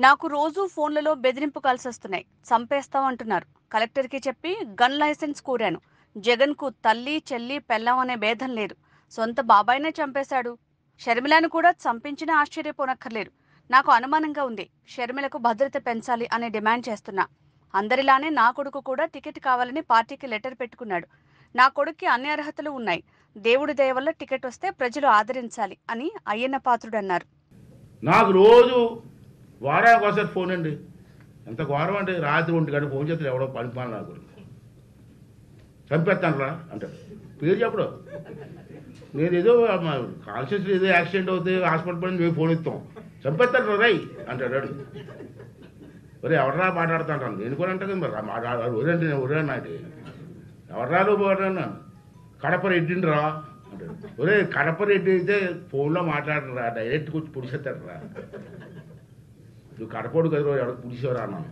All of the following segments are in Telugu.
నాకు రోజు ఫోన్లలో బెదిరింపు కాల్స్ వస్తున్నాయి చంపేస్తాం అంటున్నారు కలెక్టర్కి చెప్పి గన్ లైసెన్స్ కోరాను జగన్కు తల్లి చెల్లి పెళ్ళం అనే భేదం లేదు సొంత బాబాయినే చంపేశాడు షర్మిలను కూడా చంపించినా ఆశ్చర్యపోనక్కర్లేరు నాకు అనుమానంగా ఉంది షర్మిలకు భద్రత పెంచాలి అని డిమాండ్ చేస్తున్నా అందరిలానే నా కొడుకు కూడా టికెట్ కావాలని పార్టీకి లెటర్ పెట్టుకున్నాడు నా కొడుక్కి అన్ని అర్హతలు ఉన్నాయి దేవుడి దయ వల్ల టికెట్ వస్తే ప్రజలు ఆదరించాలి అని అయ్యన్న పాత్రుడు అన్నారు నాకు రోజు వారానికి ఒకసారి ఫోన్ అండి ఎంత ఘోరం అంటే రాత్రి ఒంటి గంట ఫోన్ చేస్తే ఎవడో పనిపాలి నాకు చంపేస్తాను రా అంటాడు పేరు చెప్పడు నేను ఏదో కాన్షియస్ ఏదో యాక్సిడెంట్ అవుతే హాస్పిటల్ పడి మేము ఫోన్ ఇస్తాం చంపేస్తాడు రై అంటాడు వాడు. ఒరే ఎవడరా మాట్లాడుతుంటాను నేను కూడా అంటే మరి రా మాట్లాడారు ఒరేంటి నేను ఒరే నాటి ఎవర్రా నువ్వు ఎవరన్నా కడప రెడ్డిని రా అంటాడు ఒరే కడప రెడ్డి అయితే ఫోన్లో మాట్లాడరా డైరెక్ట్గా వచ్చి పుడిసేస్తాడు రా నువ్వు కడపడు కదా రోజు ఎవరికి పుడిసేవరా అన్నాను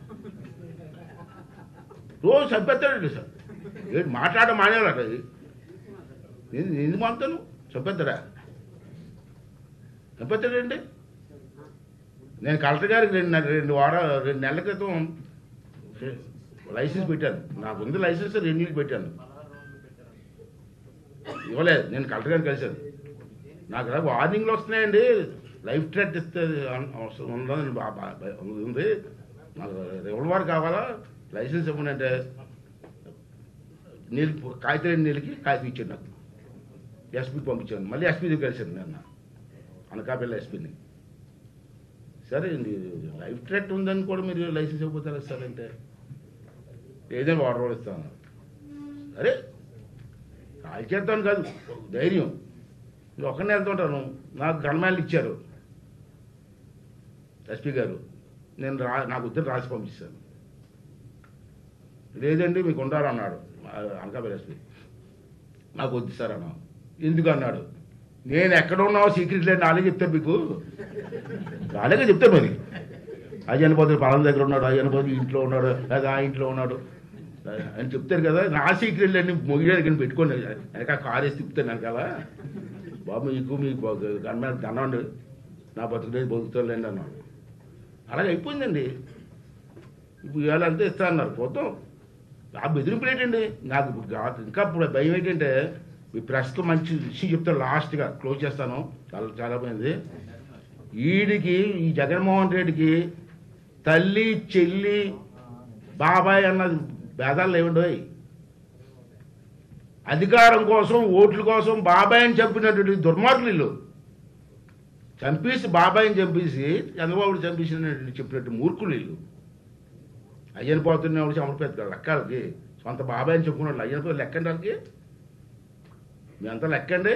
రోజు చంపేస్తాడండి సార్ ఏంటి మాట్లాడ మానేవాడు అది నేను నేను మాట్లాను చంపేస్తాడా చంపేస్తాడండి నేను కలెక్టర్ గారికి రెండు నెల- రెండు వారాలు రెండు నెలల క్రితం లైసెన్స్ పెట్టాను నాకు ఉంది లైసెన్స్ రెన్యూల్ పెట్టాను ఇవ్వలేదు నేను కలెక్టర్ గారిని కలిశాను నాకు ఇలా వార్నింగ్లు వస్తున్నాయండి లైఫ్ థ్రెట్ ఇస్తే అన్- అవసరం ఉందని బా- బా- బా- ఉంది నాకు రివల్వర్ కావాలా లైసెన్స్ ఇవ్వండి అంటే నీళ్ళు కాగితం నీళ్ళకి కాగితం ఇచ్చాడు నాకు ఎస్పీ పంపించాను మళ్ళీ ఎస్పీ దగ్గర కలిశాను నిన్న అనకాపల్లి ఎస్పీని సరే ఇది లైఫ్ థ్రెట్ ఉందని కూడా మీరు లైసెన్స్ ఇవ్వబోతారా సార్ అంటే ఏదైనా వాటర్ రోజులు ఇస్తాను అరే కాల్ చేస్తాను కాదు ధైర్యం నేను ఒక్కనే వెళ్తుంటాను నాకు గన్మ్యాన్లు ఇచ్చారు ఎస్పీ గారు నేను రా నాకు ఉత్తరం రాసి పంపిస్తాను లేదండి మీకు ఉండాలన్నాడు అనకాపల్లి ఎస్పీ నాకు వద్దు సార్ అన్నా ఎందుకు అన్నాడు నేను ఎక్కడ ఉన్నావో సీక్రెట్ లేదు నాలే చెప్తాను మీకు అలాగే చెప్తా మరి అజనపతి పొలం దగ్గర ఉన్నాడు అజనపతి ఇంట్లో ఉన్నాడు లేదా ఆ ఇంట్లో ఉన్నాడు అని చెప్తారు కదా నా సీక్రెట్లు అన్ని మొగిడానికి పెట్టుకోండి వెనక కారు వేసి తిప్పుతాను వెనకాల బాబు మీకు మీకు గన్మైన దండండి నా బతుకులేదు బతుకుతానులేండి అన్నాడు అలాగే అయిపోయిందండి ఇప్పుడు ఇవాళ అంతే ఇస్తా అన్నారు పోతాం ఆ బెదిరింపులు ఏంటండి నాకు గా- ఇంకా ఇప్పుడు భయం ఏంటంటే ఈ ప్రెస్లో మంచి విషయం చెప్తాను లాస్ట్గా క్లోజ్ చేస్తాను చాలా చాలా పోయింది ఈడికి ఈ జగన్మోహన్ రెడ్డికి తల్లి చెల్లి బాబాయ్ అన్న భేదాలు లేవండి అధికారం కోసం ఓట్ల కోసం బాబాయ్ అని చంపినటువంటి దుర్మార్గులు వీళ్ళు. చంపేసి బాబాయ్ని చంపేసి చంద్రబాబుని చంపేసినట్టు చెప్పినట్టు మూర్ఖులు వీళ్ళు అయ్యని పోతున్నవాడు చమరిపోతుంది లెక్కలకి సొంత బాబాయ్ని చెప్పుకున్నాడు అయ్యని పోతే లెక్కండి వాళ్ళకి మీ అంతా లెక్కండి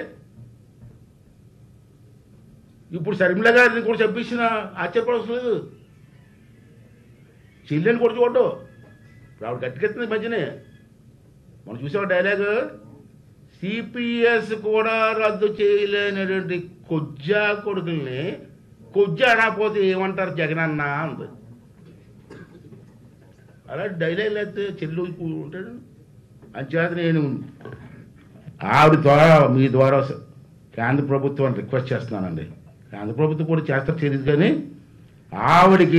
ఇప్పుడు శర్మిల గారిని కూడా చంపించిన ఆశ్చర్యపడవలసిన లేదు చెల్లెని కూడా చూడడు ఇప్పుడు ఆవిడ గట్టికెత్తుంది ఈ మధ్యనే మనం చూసాం డైలాగ్ సిపిఎస్ కూడా రద్దు చేయలేనటువంటి కొజ్జా కొడుకుల్ని కొజ్జా అనకపోతే ఏమంటారు జగనన్న అంది అలా డైలాగ్ లేకపోతే చెల్లు ఉంటాడు అంచేత నేను ఆవిడ ద్వారా మీ ద్వారా కేంద్ర ప్రభుత్వాన్ని రిక్వెస్ట్ చేస్తున్నానండి కేంద్ర ప్రభుత్వం కూడా చేస్తారు తెలియదు కానీ ఆవిడికి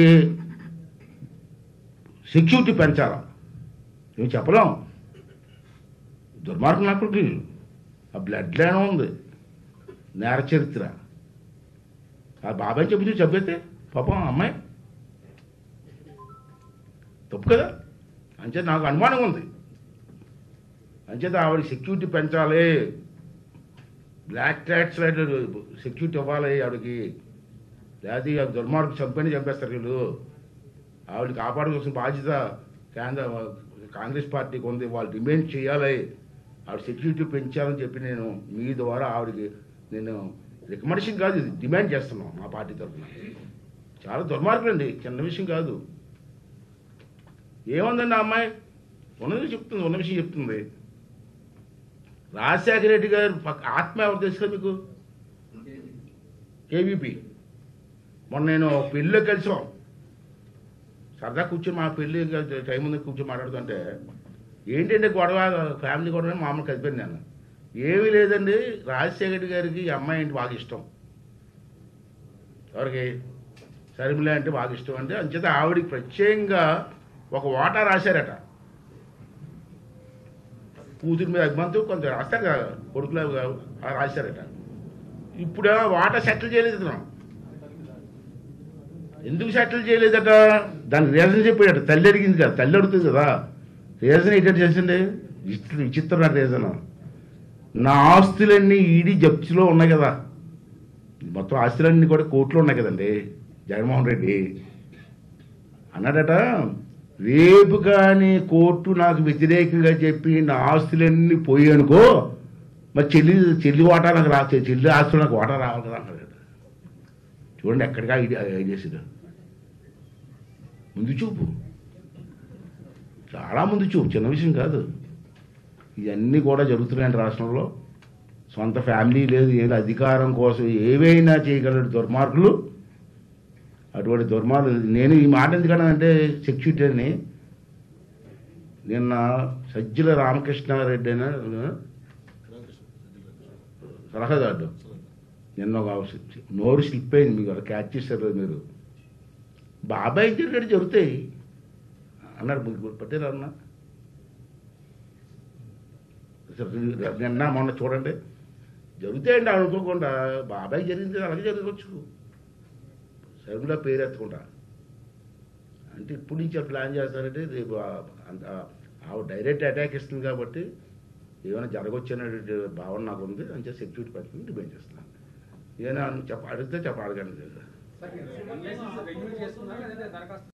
సెక్యూరిటీ పెంచాలా మేము చెప్పలేం దుర్మార్గం నాకు ఆ బ్లడ్ లైన్ ఉంది నేర చరిత్ర ఆ బాబాయ్ చెప్పి చెప్పేస్తే పాపం ఆ అమ్మాయి తప్పు కదా అంచేత నాకు అనుమానం ఉంది అంచేత ఆవిడ సెక్యూరిటీ పెంచాలి బ్లాక్ ట్యాక్స్ సెక్యూరిటీ ఇవ్వాలి ఆవిడకి లేకపోతే ఆ దుర్మార్గం చంపని చంపేస్తారు వీళ్ళు ఆవిడ కాపాడుకోవాల్సిన బాధ్యత కేంద్ర కాంగ్రెస్ పార్టీకి ఉంది వాళ్ళు డిమాండ్ చేయాలి ఆవిడ సెక్యూరిటీ పెంచాలని చెప్పి నేను మీ ద్వారా ఆవిడకి నేను రికమెండేషన్ కాదు ఇది డిమాండ్ చేస్తున్నాం మా పార్టీ తరఫున చాలా దుర్మార్గులండి చిన్న విషయం కాదు ఏముందండి ఆ అమ్మాయి ఉన్నది చెప్తుంది ఉన్న విషయం చెప్తుంది రాజశేఖర రెడ్డి గారు పక్క ఆత్మ ఎవరు తెలుసు కదా మీకు కేవీపీ మొన్న నేను పెళ్ళిలో కలిసాం సరదా కూర్చొని మా పెళ్ళి ఇంకా టైం ఉంది కూర్చొని మాట్లాడుతుంటే ఏంటంటే గొడవ ఫ్యామిలీ గొడవ అని మామూలు కలిపాను నేను ఏమీ లేదండి రాజశేఖర రెడ్డి గారికి ఈ అమ్మాయి అంటే బాగా ఇష్టం ఎవరికి షర్మిల అంటే బాగా ఇష్టం అంటే అంచేత ఆవిడికి ప్రత్యేకంగా ఒక వాటా రాశారట కూతురు మీద అభిమానంతో కొంత రాస్తారు కదా కొడుకులు అవి కావు, అలా రాశారట ఇప్పుడు ఆ వాటా సెటిల్ చేయలేదు ఇతను ఎందుకు సెటిల్ చేయలేదట దానికి రీజన్ చెప్పాడట తల్లి అడిగింది కదా తల్లి అడుగుతుంది కదా రీజన్ ఏంటంటే తెలిసిందే విచిత్ర విచిత్రమైన రీజన్ నా ఆస్తులన్నీ ఈడీ జప్తిలో ఉన్నాయి కదా మొత్తం ఆస్తులన్నీ కూడా కోర్టులో ఉన్నాయి కదండి జగన్మోహన్ రెడ్డి అన్నాడట రేపు కానీ కోర్టు నాకు వ్యతిరేకంగా చెప్పి నా ఆస్తులన్నీ పోయి అనుకో మరి చెల్లి చెల్లి వాటా నాకు రా చెల్లి ఆస్తులు నాకు వాటా రావాలి కదా అన్నాడట చూడండి ఎక్కడికా ఐడియా చేసాడు ముందు చూపు చాలా ముందు చూపు చిన్న విషయం కాదు ఇవన్నీ కూడా జరుగుతున్నాయండి రాష్ట్రంలో సొంత ఫ్యామిలీ లేదు ఏదో అధికారం కోసం ఏవైనా చేయగలడు దుర్మార్గులు అటువంటి దుర్మార్గులు నేను ఈ మాట ఎందుకన్నానంటే సెక్యూరిటీ అని నిన్న సజ్జల రామకృష్ణారెడ్డి అయినా సలహాదారు నిన్న ఒక నోరు స్లిప్ అయింది మీకు అలా క్యాచ్ చేశారు మీరు బాబాయ్ జరిగేది జరుగుతాయి అన్నాడు మీకు పట్టారు అన్న నిన్న మొన్న చూడండి జరుగుతాయండి అనుకోకుండా బాబాయ్ జరిగింది అలాగే జరగవచ్చు సరుకుల పేరు ఎత్తకుండా అంటే ఇప్పటి నుంచి ప్లాన్ చేస్తారంటే రేపు ఆ- అంత- ఆ డైరెక్ట్ అటాక్ ఇస్తుంది కాబట్టి ఏమైనా జరగవచ్చు అనే భావన నాకు ఉంది అంతే సెక్యూరిటీ పట్టుకుని డిపెండ్ చేస్తున్నాను ఏమైనా చెప్ప అడిగితే చెప్ప అడగండి రెన్యూ చేసుకున్నారా లేదా దరఖాస్తు